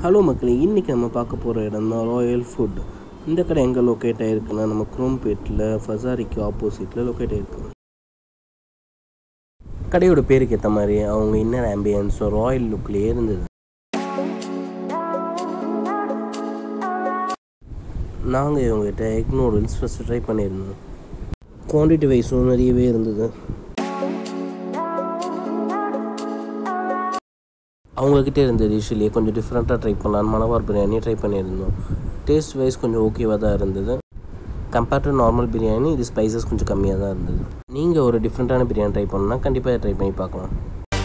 hello மக்களே இன்றைக்கி நம்ம பார்க்க போகிற இடம் தான் ராயல் ஃபுட் இந்த கடை எங்கே லொக்கேட் ஆகிருக்குன்னா நம்ம குரோம்பேட்டில் ஃபசாரிக்கு ஆப்போசிட்டில் லொக்கேட் ஆகிருக்கு கடையோட பேருக்கு ஏற்ற மாதிரி அவங்க இன்னர் ஆம்பியன்ஸும் ராயல் லுக்லேயே இருந்தது நாங்கள் இவங்ககிட்ட எக் நூடுல்ஸ் ஃபஸ்ட்டு ட்ரை பண்ணியிருந்தோம் குவான்டிட்டி வைஸும் நிறையவே இருந்தது அவங்கக்கிட்ட இருந்த டிஷ்ஷிலேயே கொஞ்சம் டிஃப்ரெண்ட்டாக ட்ரை பண்ணலான்னு மலபார் பிரியாணி ட்ரை பண்ணியிருந்தோம் டேஸ்ட் வைஸ் கொஞ்சம் ஓகேவாக தான் இருந்தது கம்பேர்ட் டு நார்மல் பிரியாணி இது ஸ்பைசஸ் கொஞ்சம் கம்மியாக தான் இருந்தது நீங்கள் ஒரு டிஃப்ரெண்ட்டான பிரியாணி ட்ரை பண்ணணும்னா கண்டிப்பாக ட்ரை பண்ணி பார்க்கலாம்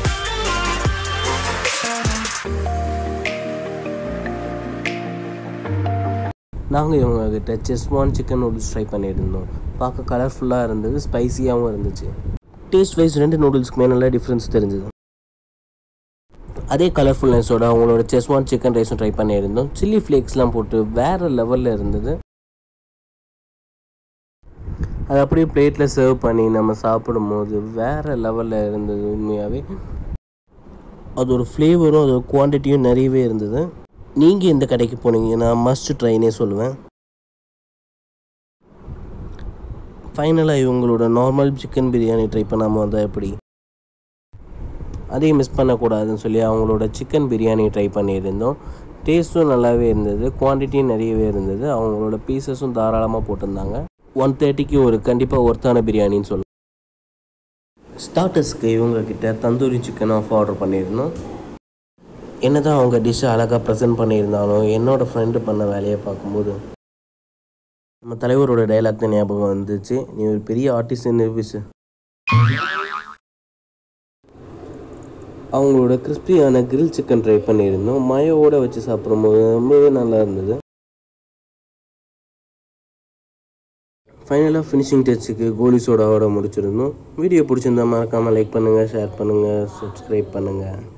நாங்கள் இவங்கக்கிட்ட செஸ்வான் சிக்கன் நூடுல்ஸ் ட்ரை பண்ணியிருந்தோம் பார்க்க கலர்ஃபுல்லாக இருந்தது ஸ்பைசியாகவும் இருந்துச்சு டேஸ்ட் வைஸ் ரெண்டு நூடுல்ஸ்க்குமே நல்லா டிஃப்ரென்ஸ் தெரிஞ்சுது அதே கலர்ஃபுல்னஸோட அவங்களோட செஸ்வான் சிக்கன் ரைஸும் ட்ரை பண்ணியிருந்தோம் சில்லி ஃப்ளேக்ஸ்லாம் போட்டு வேறு லெவலில் இருந்தது அது அப்படியே பிளேட்டில் சர்வ் பண்ணி நம்ம சாப்பிடும்போது வேறு லெவலில் இருந்தது உண்மையாகவே அதோட ஃப்ளேவரும் அதோட குவான்டிட்டியும் நிறையவே இருந்தது நீங்கள் இந்த கடைக்கு போனீங்கன்னா மஸ்ட் ட்ரைனே சொல்லுவேன் ஃபைனலாக இவங்களோட நார்மல் சிக்கன் பிரியாணி ட்ரை பண்ணாமல் வந்தால் எப்படி அதையும் மிஸ் பண்ணக்கூடாதுன்னு சொல்லி அவங்களோட சிக்கன் பிரியாணி ட்ரை பண்ணியிருந்தோம் டேஸ்ட்டும் நல்லாவே இருந்தது குவான்டிட்டியும் நிறையவே இருந்தது அவங்களோட பீசஸும் தாராளமாக போட்டிருந்தாங்க ஒன் தேர்ட்டிக்கு ஒரு கண்டிப்பாக ஒர்த்தான பிரியாணின்னு சொல்லலாம் ஸ்டார்டர்ஸ்க்கு இவங்கக்கிட்ட தந்தூரி சிக்கன் ஆஃப் ஆர்டர் பண்ணியிருந்தோம் என்ன தான் அவங்க டிஷ்ஷை அழகாக ப்ரெசென்ட் பண்ணியிருந்தாலும் என்னோடய ஃப்ரெண்டு பண்ண வேலையை பார்க்கும்போது நம்ம தலைவரோட டைலாக் தான் ஞாபகம் வந்துச்சு நீ ஒரு பெரிய ஆர்டிஸ்ட் நிரூபிச்சு அவங்களோட கிறிஸ்பியான கிரில் சிக்கன் ட்ரை பண்ணியிருந்தோம் மயோவோட வச்சு சாப்பிடும்போது ரொம்பவே நல்லா இருந்தது ஃபைனலாக ஃபினிஷிங் டச்சுக்கு கோலி சோடாவோட முடிச்சிருந்தோம் வீடியோ பிடிச்சிருந்தா மறக்காமல் லைக் பண்ணுங்கள் ஷேர் பண்ணுங்கள் சப்ஸ்கிரைப் பண்ணுங்கள்